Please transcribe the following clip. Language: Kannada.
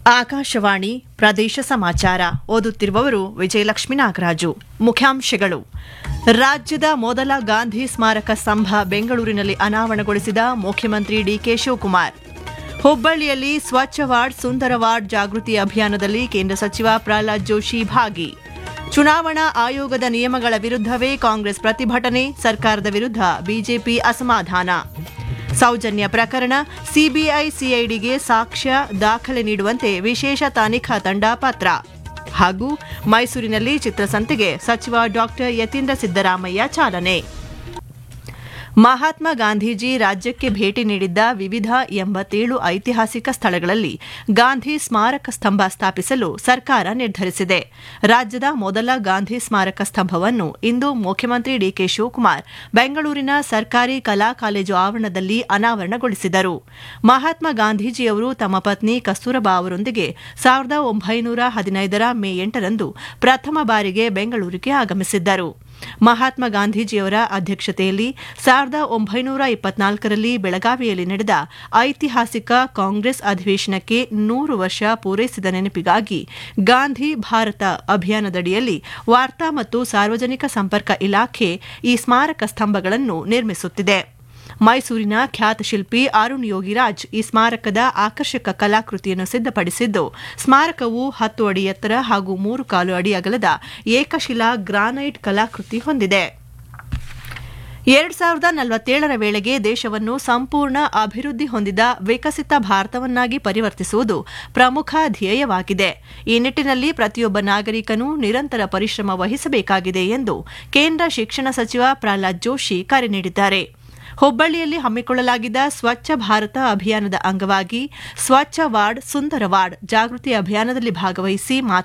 ಆಕಾಶವಾಣಿ ಪ್ರದೇಶ ಸಮಾಚಾರ ಓದುತ್ತಿರುವವರು ವಿಜಯಲಕ್ಷ್ಮಿ ನಾಗರಾಜು ಮುಖ್ಯಾಂಶಗಳು ರಾಜ್ಯದ ಮೊದಲ ಗಾಂಧಿ ಸ್ಮಾರಕ ಸ್ತಂಭ ಬೆಂಗಳೂರಿನಲ್ಲಿ ಅನಾವರಣಗೊಳಿಸಿದ ಮುಖ್ಯಮಂತ್ರಿ ಡಿಕೆ ಶಿವಕುಮಾರ್ ಹುಬ್ಬಳ್ಳಿಯಲ್ಲಿ ಸ್ವಚ್ಛ ವಾರ್ಡ್ ಸುಂದರ ವಾರ್ಡ್ ಜಾಗೃತಿ ಅಭಿಯಾನದಲ್ಲಿ ಕೇಂದ್ರ ಸಚಿವ ಪ್ರಹ್ಲಾದ್ ಜೋಶಿ ಭಾಗಿ ಚುನಾವಣಾ ಆಯೋಗದ ನಿಯಮಗಳ ವಿರುದ್ಧವೇ ಕಾಂಗ್ರೆಸ್ ಪ್ರತಿಭಟನೆ ಸರ್ಕಾರದ ವಿರುದ್ಧ ಬಿಜೆಪಿ ಅಸಮಾಧಾನ ಸೌಜನ್ಯ ಪ್ರಕರಣ ಸಿಬಿಐ ಸಿಐಡಿಗೆ ಸಾಕ್ಷ್ಯ ದಾಖಲೆ ನೀಡುವಂತೆ ವಿಶೇಷ ತನಿಖಾ ತಂಡ ಪತ್ರ ಹಾಗೂ ಮೈಸೂರಿನಲ್ಲಿ ಚಿತ್ರಸಂತೆಗೆ ಸಚಿವ ಡಾಕ್ಟರ್ ಯತೀಂದ್ರ ಸಿದ್ದರಾಮಯ್ಯ ಚಾಲನೆ ಮಹಾತ್ಮ ಗಾಂಧೀಜಿ ರಾಜ್ಯಕ್ಕೆ ಭೇಟಿ ನೀಡಿದ್ದ ವಿವಿಧ ಎಂಬತ್ತೇಳು ಐತಿಹಾಸಿಕ ಸ್ಥಳಗಳಲ್ಲಿ ಗಾಂಧಿ ಸ್ಮಾರಕ ಸ್ತಂಭ ಸ್ಥಾಪಿಸಲು ಸರ್ಕಾರ ನಿರ್ಧರಿಸಿದೆ ರಾಜ್ಯದ ಮೊದಲ ಗಾಂಧಿ ಸ್ಮಾರಕ ಸ್ತಂಭವನ್ನು ಇಂದು ಮುಖ್ಯಮಂತ್ರಿ ಡಿಕೆ ಶಿವಕುಮಾರ್ ಬೆಂಗಳೂರಿನ ಸರ್ಕಾರಿ ಕಲಾ ಕಾಲೇಜು ಆವರಣದಲ್ಲಿ ಅನಾವರಣಗೊಳಿಸಿದರು ಮಹಾತ್ಮ ಗಾಂಧೀಜಿಯವರು ತಮ್ಮ ಪತ್ನಿ ಕಸ್ತೂರಬಾ ಅವರೊಂದಿಗೆ ಸಾವಿರದ ಒಂಬೈನೂರ ಹದಿನೈದರ ಮೇ ಎಂಟರಂದು ಪ್ರಥಮ ಬಾರಿಗೆ ಬೆಂಗಳೂರಿಗೆ ಆಗಮಿಸಿದ್ದರು ಮಹಾತ್ಮ ಗಾಂಧೀಜಿಯವರ ಅಧ್ಯಕ್ಷತೆಯಲ್ಲಿ ಸಾವಿರದ ಒಂಬೈನೂರ ಇಪ್ಪತ್ನಾಲ್ಕರಲ್ಲಿ ಬೆಳಗಾವಿಯಲ್ಲಿ ನಡೆದ ಐತಿಹಾಸಿಕ ಕಾಂಗ್ರೆಸ್ ಅಧಿವೇಶನಕ್ಕೆ ನೂರು ವರ್ಷ ಪೂರೈಸಿದ ನೆನಪಿಗಾಗಿ ಗಾಂಧಿ ಭಾರತ ಅಭಿಯಾನದಡಿಯಲ್ಲಿ ವಾರ್ತಾ ಮತ್ತು ಸಾರ್ವಜನಿಕ ಸಂಪರ್ಕ ಇಲಾಖೆ ಈ ಸ್ಮಾರಕ ಸ್ತಂಭಗಳನ್ನು ನಿರ್ಮಿಸುತ್ತಿದೆ ಮೈಸೂರಿನ ಖ್ಯಾತ ಶಿಲ್ಪಿ ಅರುಣ್ ಯೋಗಿರಾಜ್ ಈ ಸ್ಮಾರಕದ ಆಕರ್ಷಕ ಕಲಾಕೃತಿಯನ್ನು ಸಿದ್ಧಪಡಿಸಿದ್ದು ಸ್ಮಾರಕವು ಹತ್ತು ಅಡಿ ಎತ್ತರ ಹಾಗೂ ಮೂರು ಕಾಲು ಅಡಿ ಅಗಲದ ಏಕಶಿಲಾ ಗ್ರಾನೈಟ್ ಕಲಾಕೃತಿ ಹೊಂದಿದೆ ಎರಡು ಸಾವಿರದ ನಲವತ್ತೇಳರ ವೇಳೆಗೆ ದೇಶವನ್ನು ಸಂಪೂರ್ಣ ಅಭಿವೃದ್ಧಿ ಹೊಂದಿದ ವಿಕಸಿತ ಭಾರತವನ್ನಾಗಿ ಪರಿವರ್ತಿಸುವುದು ಪ್ರಮುಖ ಧ್ಯೇಯವಾಗಿದೆ ಈ ನಿಟ್ಟಿನಲ್ಲಿ ಪ್ರತಿಯೊಬ್ಬ ನಾಗರಿಕನೂ ನಿರಂತರ ಪರಿಶ್ರಮ ವಹಿಸಬೇಕಾಗಿದೆ ಎಂದು ಕೇಂದ್ರ ಶಿಕ್ಷಣ ಸಚಿವ ಪ್ರಹ್ಲಾದ್ ಜೋಶಿ ಕರೆ ನೀಡಿದ್ದಾರೆ ಹುಬ್ಬಳ್ಳಿಯಲ್ಲಿ ಹಮ್ಮಿಕೊಳ್ಳಲಾಗಿದ್ದ ಸ್ವಚ್ಛ ಭಾರತ ಅಭಿಯಾನದ ಅಂಗವಾಗಿ ಸ್ವಚ್ಛ ವಾರ್ಡ್ ಸುಂದರ ವಾರ್ಡ್ ಜಾಗೃತಿ ಅಭಿಯಾನದಲ್ಲಿ ಭಾಗವಹಿಸಿ